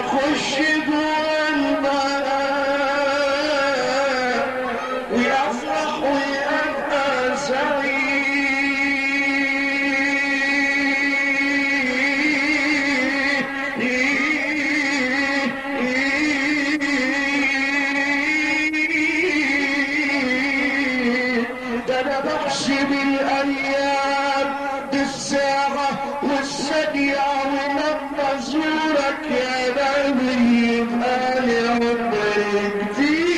يخش جوا الماء ويفرح ويبقى سعيد ده انا بحسب الايام بالساعة والثانية ولما ازورك يا نبي يبقى لي عمر جديد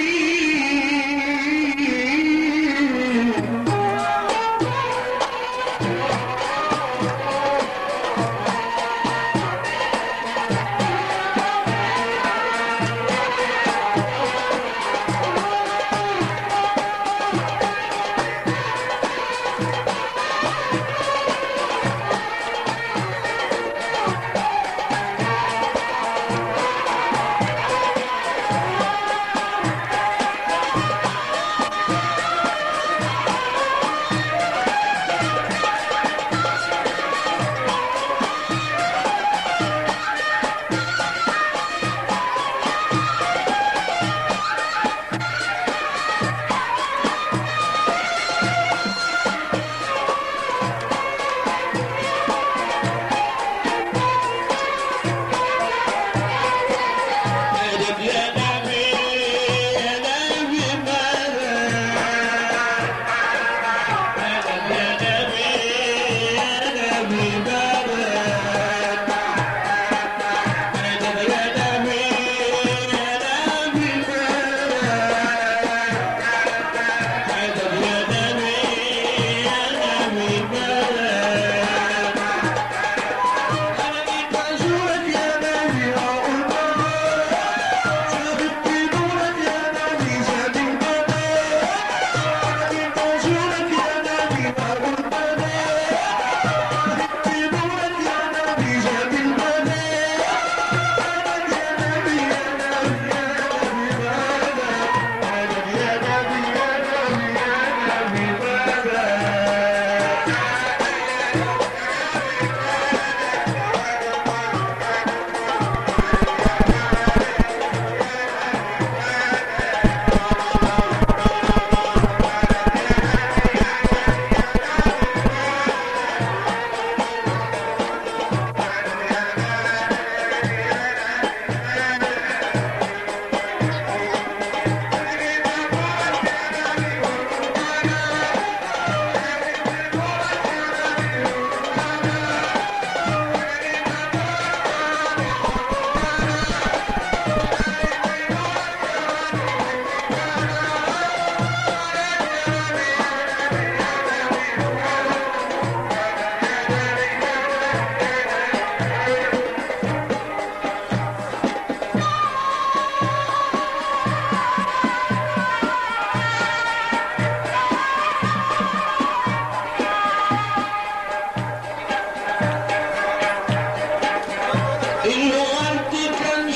الورد كان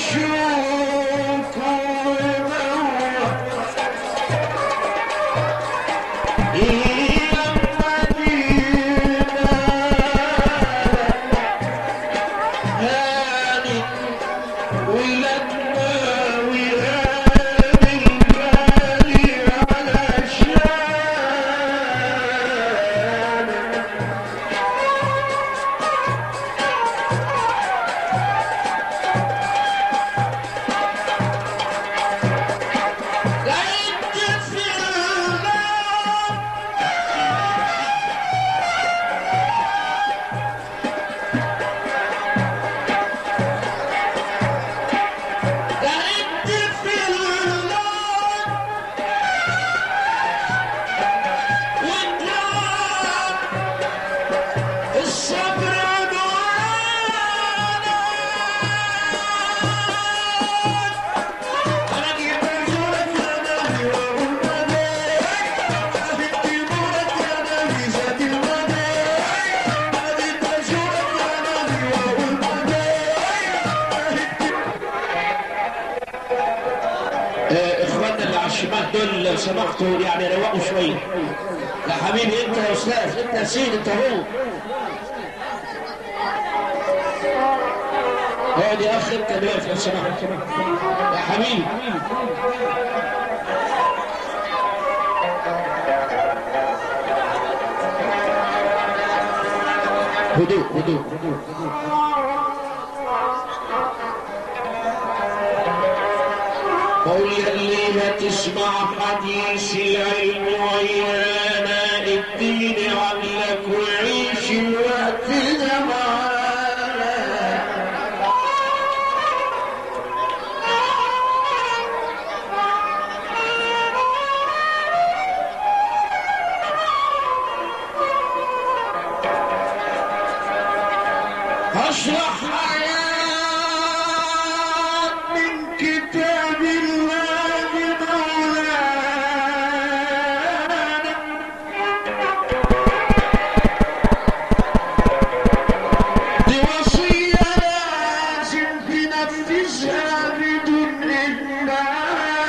شوك وموت يا مدينة هانت ولما وهاني الغالي علشانك لقيت في الغاب لقيت في الغاب والنار الصبر معانا اخواننا اللي على الشمال دول لو سمحتوا يعني روقوا شويه يا حبيبي انت يا استاذ انت يا سيدي انت هو اقعد يا اخي انت اللي واقف لو سمحت يا حبيبي هدوء هدوء قول اللي ما تسمع حديث العلم وإيمان الدين عقلك وعيش الوقت ده معانا هشرح آيات من كتاب الله مولانا دي وصية لازم تنفذها بدون إهمال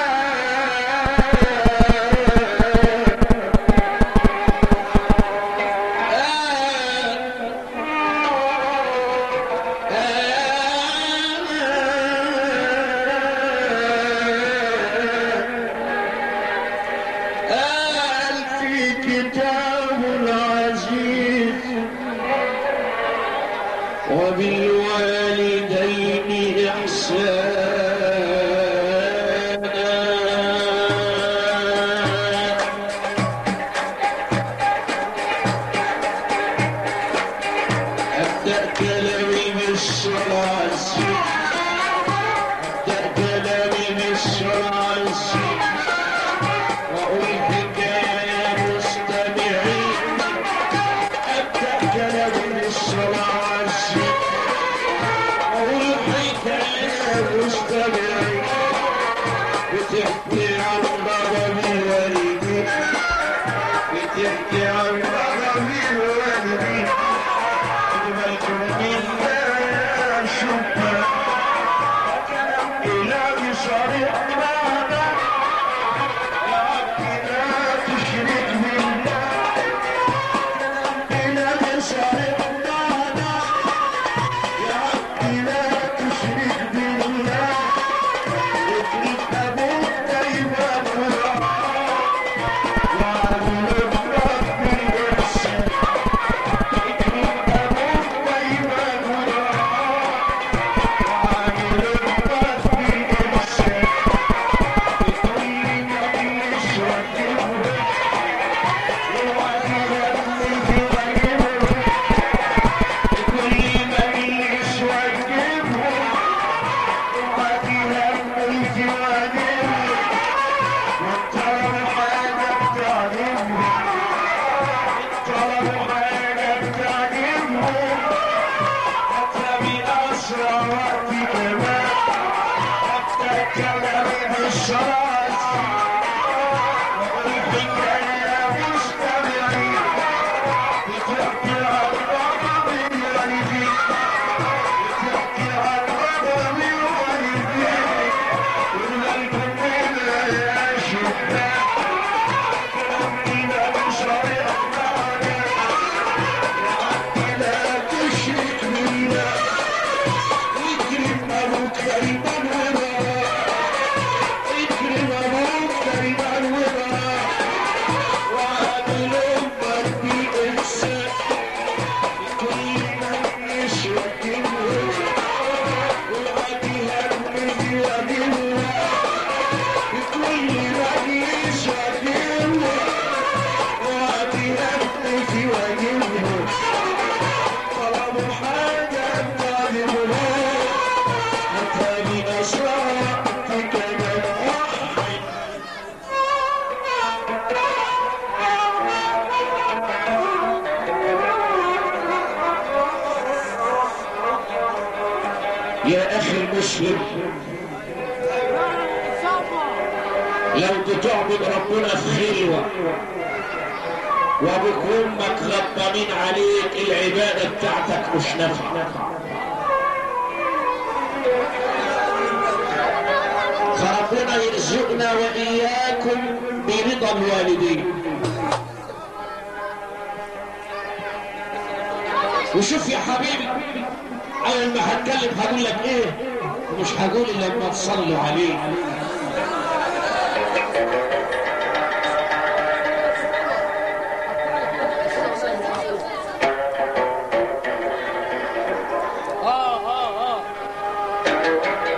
قال في كتاب العزيز وبالوالدين إحسانا أبدأ كلامي بالصلاة أبدأ كلامي بالصلاة وأقول حكاية مستمعين أبدأ كلامي بالصلاة وأقول حكاية مستمعين بتحكي عن ضرب الوالدين بتحكي عن ضرب الوالدين يا أخي المسلم لو بتعبد ربنا في خلوة وابوك وامك غضبانين عليك العبادة بتاعتك مش نافعة فربنا يرزقنا وإياكم برضا الوالدين وشوف يا حبيبي لما هتكلم هقول لك ايه مش هقول الا لما تصلوا عليه اه اه اه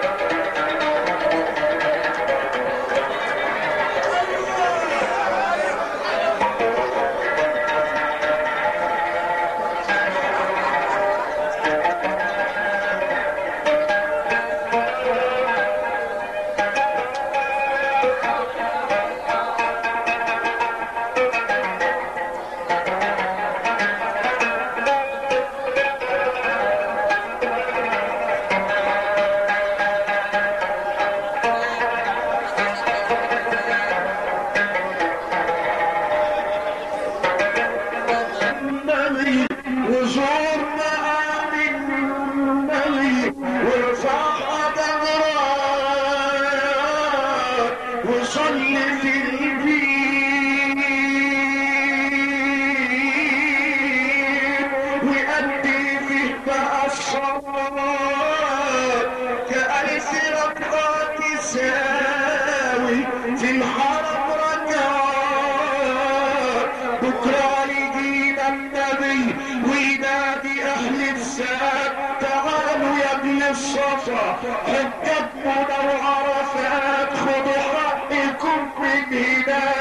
النبي وزور معاني النبي وارفع دمرات وصل في البيت وأدي فيه بقى الصلاة كألف ركعة تساوي في الحرم ركعات بكرة يجينا النبي وينادي أهل الساد تعالوا يا ابن الصفا حجتنا وعرفات خذوا حقكم من هناك